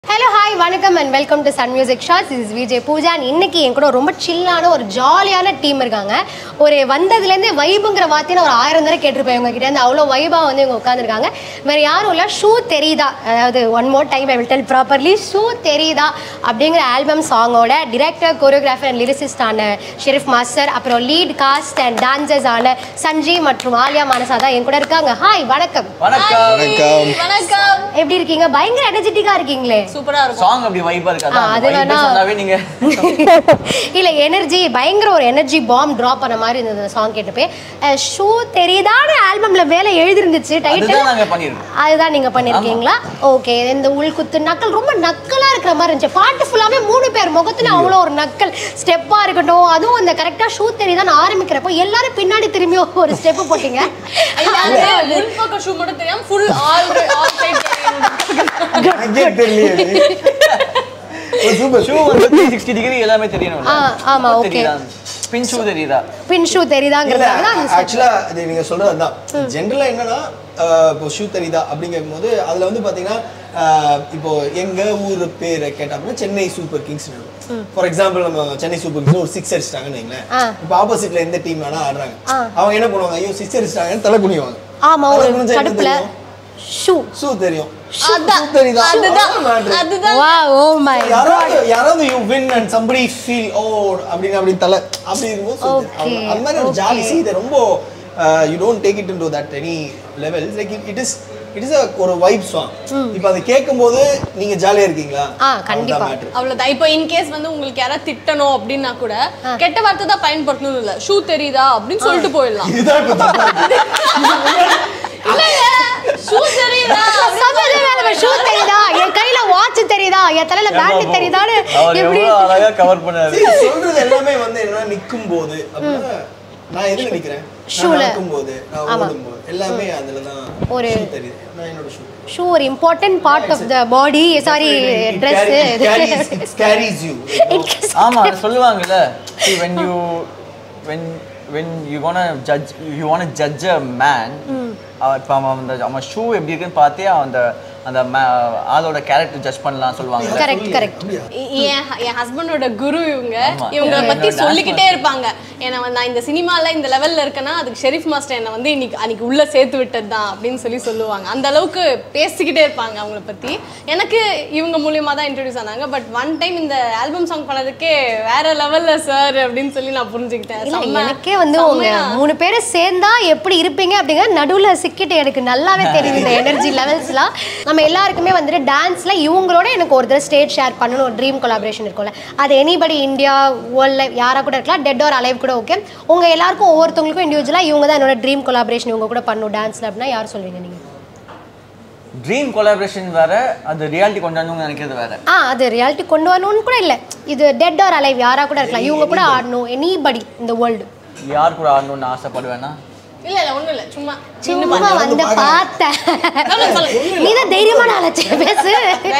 Hi வணக்கம் and welcome to Sun Music shorts is Vijay Pooja and இன்னைக்கு என் கூட ரொம்ப சில்லான ஒரு ஜாலியான டீம் இருக்காங்க ஒரு வந்ததுலேருந்து வைபுங்கிற வார்த்தையை நான் ஒரு ஆயிரம் தடவை கேட்டிருப்பேன் இவங்க கிட்ட இருந்து அவ்வளோ வைபாக வந்து இவங்க உட்காந்துருக்காங்க வேற யாரும் இல்லை ஷூ தெரியுதா அதாவது one more time I will tell properly shoe தெரியுதா அப்படிங்கிற ஆல்பம் சாங்கோட டிரெக்டர் கோரியோகிராஃபர் அண்ட் லிரிசிஸ்ட் ஆன ஷெரீஃப் மாஸ்டர் அப்புறம் லீட் காஸ்ட் அண்ட் டான்சர்ஸ் ஆன சஞ்சய் மற்றும் ஆலியா மானசா தான் என் கூட இருக்காங்க ஹாய் வணக்கம் வணக்கம் வணக்கம் வணக்கம் எப்படி இருக்கீங்க பயங்கர எனர்ஜெட்டிக்கா இருக்கீங்களே சூப்பரா இருக்கும் சாங் அப்படி வைபா இருக்கா ஆ, அது அது வேணா. சொன்னாவே நீங்க இல்ல எனர்ஜி பயங்கர ஒரு எனர்ஜி பாம் டிராப் பண்ண மாதிரி இருந்தது சாங் கேட்டப்பே ஷூ தெரியுதான்னு ஆல்பம்ல வேலை எழுதிருந்துச்சு அதுதான் டைட்டில் நாங்க பண்ணிருக்கோம் அதுதான் நீங்க பண்ணிருக்கீங்களா ஓகே இந்த உள்குத்து நக்கல் ரொம்ப நக்கலா இருக்கிற மாதிரி இருந்துச்சு பாட்டு ஃபுல்லாவே மூணு பேர் முகத்துல அவ்வளோ ஒரு நக்கல் ஸ்டெப்பா இருக்கட்டும் அதுவும் அந்த கரெக்டா ஷூ தெரியுதான்னு ஆரம்பிக்கிறப்போ எல்லாரும் பின்னாடி திரும்பி ஒரு ஸ்டெப் போட்டீங்க முன்பக்கம் ஷூ மட்டும் தெரியாம ஃபுல் ஆல் ஆல் சைடு எனக்கே தெரியலையே சூப்பர் ஷூ வந்து 360 டிகிரி எல்லாமே தெரியணும் ஆ, ஆமா, okay. பின் ஷூ தெரியுதா பின் ஷூ இல்ல தெரியுதாங்கிறதுனால தான் அந்த step. ஆக்சுவலா அது நீங்க சொல்றது அதான் ஜென்ரலா என்னன்னா ஆஹ், இப்போ ஷூ தெரியுதா அப்படிங்கும் போது அதுல வந்து பாத்தீங்கன்னா ஆஹ், இப்போ எங்க ஊர் பேரை கேட்டா அப்படின்னா Chennai Super Kings for example நம்ம சென்னை சூப்பர் கிங்ஸ் ஒரு சிக்ஸ் அடிச்சிட்டாங்கன்னு வைங்களேன் ஆ. இப்போ ஆப்போசிட்ல எந்த டீம் வேணா ஆடுறாங்க ஆ. அவங்க என்ன பண்ணுவாங்க ஐயோ சிக்ஸ் அடிச்சிட்டாங்கன்னு தலை குனிவாங்க ஆமா தலை ஒரு குனிஞ்சா என்ன கடுப்புல தெரியும்? ஷூ ஷூ தெரியும் அதான் ஷூ தெரியுதா அதுதான் அதான் matter. அதுதான் வா ஓ மை யாராவது யாராவது you win and somebody feel oh அப்படின்னு அப்படி தலை அப்படி இருக்கும்போது சுத்து. Okay, அவ்வளவு- அந்த மாதிரி ஒரு ஜாலி see இது ரொம்ப you don't take it into that any level like it is it is ஒரு வைப் சாங் இப்போ அதை கேட்கும்போது நீங்க ஜாலியா இருக்கீங்களா ஆ, கண்டிப்பா. மேட்ரு அவ்வளவுதான் இப்போ இன் கேஸ் வந்து உங்களுக்கு யாராவது திட்டணும் அப்படின்னா கூட கெட்ட வார்த்தை தான் பயன்படுத்தணும் இல்ல ஷூ தெரியுதா அப்படின்னு சொல்லிட்டு போயிடலாம் இதுதான் இப்போ தப்பா இருக்கு. இல்லைங்க ஷூ தெரியுதா சமையல் வேலை ஷூ தெரியுதா என் கையில வாட்ச் தெரியுதா என் தலையில பேண்ட் தெரியுதான்னு அவர் எப்படி எவ்வளவு அழகா கவர் பண்ணாரு See, சொல்றது எல்லாமே வந்து என்ன நிக்கும் போது அப்படின்னா நான் எதுல நிக்கிறேன் Shoe ல. நிற்கும் போது நான் ஆமா. ஓடும் போது எல்லாமே அதுல தான் ஒரு- shoe தெரியுது நான் என்னோட ஷூ ஷூ ஒரு important part of the body sorry dress it carries you ஆமா அது சொல்லுவாங்கல்ல see when you when when you wanna judge you wanna judge a man இப்போ அவன் அந்த அவன் ஷூ எப்படி இருக்குன்னு பார்த்தே அவன் அந்த அந்த ma- ஆளோட கேரக்டர் ஜட்ஜ் பண்ணலாம் சொல்லுவாங்கல்ல கரெக்ட் கரெக்ட் என் என் ஹஸ்பண்டோட குரு இவங்க ஆமா. இவங்க என்னோட பத்தி dance சொல்லிக்கிட்டே இருப்பாங்க ஏன்னா வந்து நான் இந்த சினிமால இந்த லெவல்ல இருக்கேன்னா அதுக்கு ஷெரீஃப் மாஸ்டர் என்னை வந்து இன்னைக்கு அன்னைக்கு உள்ள சேர்த்து விட்டது தான் அப்படின்னு சொல்லி சொல்லுவாங்க அந்த அளவுக்கு பேசிக்கிட்டே இருப்பாங்க அவங்கள பத்தி எனக்கு இவங்க மூலியமா தான் இன்ட்ரடியூஸ் ஆனாங்க பட் ஒன் டைம் இந்த ஆல்பம் சாங் பண்ணதுக்கே வேற லெவல்ல சார் அப்படின்னு சொல்லி நான் புரிஞ்சுக்கிட்டேன் இல்ல செம்ம- எனக்கே வந்து உங்க செம்மையா. மூணு பேரும் சேர்ந்தா எப்படி இருப்பீங்க அப்படிங்கிற நடுவுல சிக்கிட்டு எனக்கு நல்லாவே தெரியும் இந்த எனர்ஜி லெவல்ஸ்லாம் நம்ம எல்லாருக்குமே வந்துட்டு டான்ஸ்ல இவங்களோட எனக்கு ஒரு தடவை ஸ்டேஜ் ஷேர் பண்ணணும் ஒரு ட்ரீம் கொலாபரேஷன் இருக்கும்ல அது எனிபடி இந்தியா வேர்ல்ட்ல யாரா கூட இருக்கலாம் டெட் ஆர் அலைவ் கூட ஓகே உங்க எல்லாருக்கும் ஒவ்வொருத்தவங்களுக்கும் இண்டிவிஜுவலா இவங்க தான் என்னோட ட்ரீம் கொலாபரேஷன் இவங்க கூட பண்ணணும் டான்ஸ்ல அப்படின்னா யார் சொல்வீங்க நீங்க ட்ரீம் கொலாபரேஷன் வேற அது ரியாலிட்டி கொண்டாந்து நினைக்கிறது வேற ஆ அது ரியாலிட்டி கொண்டு வரணும்னு கூட இல்லை இது டெட் ஆர் அலைவ் யாரா கூட இருக்கலாம் இவங்க கூட ஆடணும் எனிபடி இந்த வேர்ல்டு யார் கூட ஆடணும்னு ஆசைப்படுவேன்னா இல்ல இல்ல ஒண்ணும் இல்ல சும்மா சும்மா வந்து பார்த்தேன் சொல்லுங்க, சொல்லுங்க. நீ தான் தைரியமான ஆளாச்சு பேசு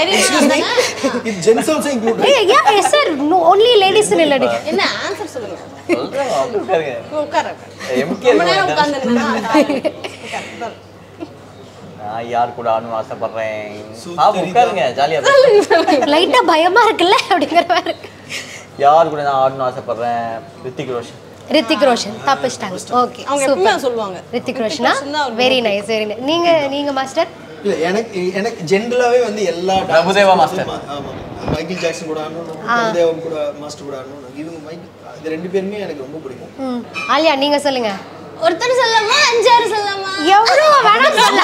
இது ஜென்ஸ் ஆல்சோ இன்க்ளூட் ஏய் yeah sir no only ladies இல்லடி என்ன ஆன்சர் சொல்லுங்க சொல்றேன், உட்காருங்க. உட்கார MK ரொம்ப நேரம் இருக்கு. உட்கார்ந்துருந்தேன்னா நான் யார் கூட ஆடணும்னு ஆசைப்படுறேன் சுத்தரிதா. பாப்போம் உட்காருங்க ஜாலியா லைட்டா பயமா இருக்குல்ல அப்படிங்கிற மாதிரி இருக்கு யார் கூட நான் ஆடணும்னு ஆசைப்படுறேன் ரித்திக் ரோஷன் ரித்திக் ரோஷன் தப்பிச்சிட்டாங்க ஓகே அவங்க எப்பவுமே சூப்பர் சொல்லுவாங்க ரித்திக் ரோஷனா ரோஷன் தான் ஒரு வெரி நைஸ் வெரி நைஸ் நீங்க நீங்க மாஸ்டர் இல்ல எனக்கு எனக்கு ஜென்ரலாவே வந்து எல்லா dance பிரபுதேவா வந்து master. மா- ஆமா மைக்கேல் ஜாக்சன் கூட ஆடணும் பிரபுதேவம் கூட மாஸ்டர் கூட ஆடணும் இவங்க மைக் இது ரெண்டு பேருமே எனக்கு ரொம்ப பிடிக்கும் ம் ஆலியா நீங்க சொல்லுங்க ஒருத்தர் சொல்லலாமா அஞ்சாறு சொல்லலாமா எவ்வளோ வேணா சொல்ல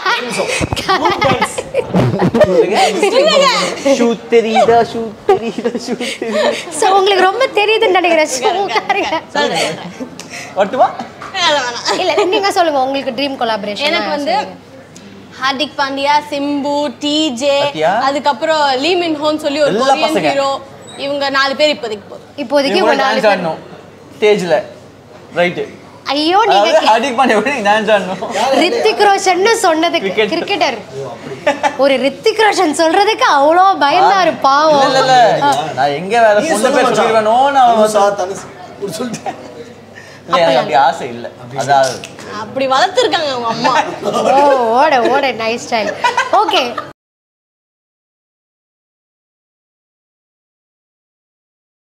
ஷூ தெரியுதா ஷூ தெரியுதா ஷூ தெரியுதா ஸோ உங்களுக்கு ரொம்ப தெரியுதுன்னு நினைக்கிறேன் So, உட்காருங்க வரட்டுமா அதெல்லாம் வேணாம் இல்ல நீங்க சொல்லுங்க உங்களுக்கு ட்ரீம் கொலாபரேஷன் எனக்கு வந்து ஹார்திக் பாண்டியா சிம்பு டிஜே பாத்தியா? அதுக்கப்புறம் லீ மின் ஹோன்னு சொல்லி ஒரு எல்லா கொரியன் பசங்க. ஹீரோ இவங்க நாலு பேர் இப்போதைக்கு போதும் இப்போதைக்கு உங்க நாலு டான்ஸ் பேர் ஆடணும் ஸ்டேஜ்ல ரைட்டு ஐயோ அதாவது நீங்க ஹார்திக் பாண்டியா கூட டான்ஸ் ஆடணும் ரித்திக் ரோஷன் சொன்னதுக்கு Cricket. கிரிக்கெட்டர் ஒரு ரித்திக் ரோஷன் சொல்றதுக்கு அவ்வளோ பயந்தாரு இல்ல பாவம் இல்ல இல்ல நான் எங்க வேற நீ பொண்ணு சொல்ல பேர் மச்சான். சொல்லிடுவேனோ நான் தனுஷா, தனுஷ் இப்படி சொல்லிட்டேன் இல்ல எனக்கு அப்படி ஆசை இல்ல அதாவது அப்படி வளர்த்துருக்காங்க அவங்க அம்மா ஓ ஓட ஓட நைஸ் ஸ்டைல் ஓகே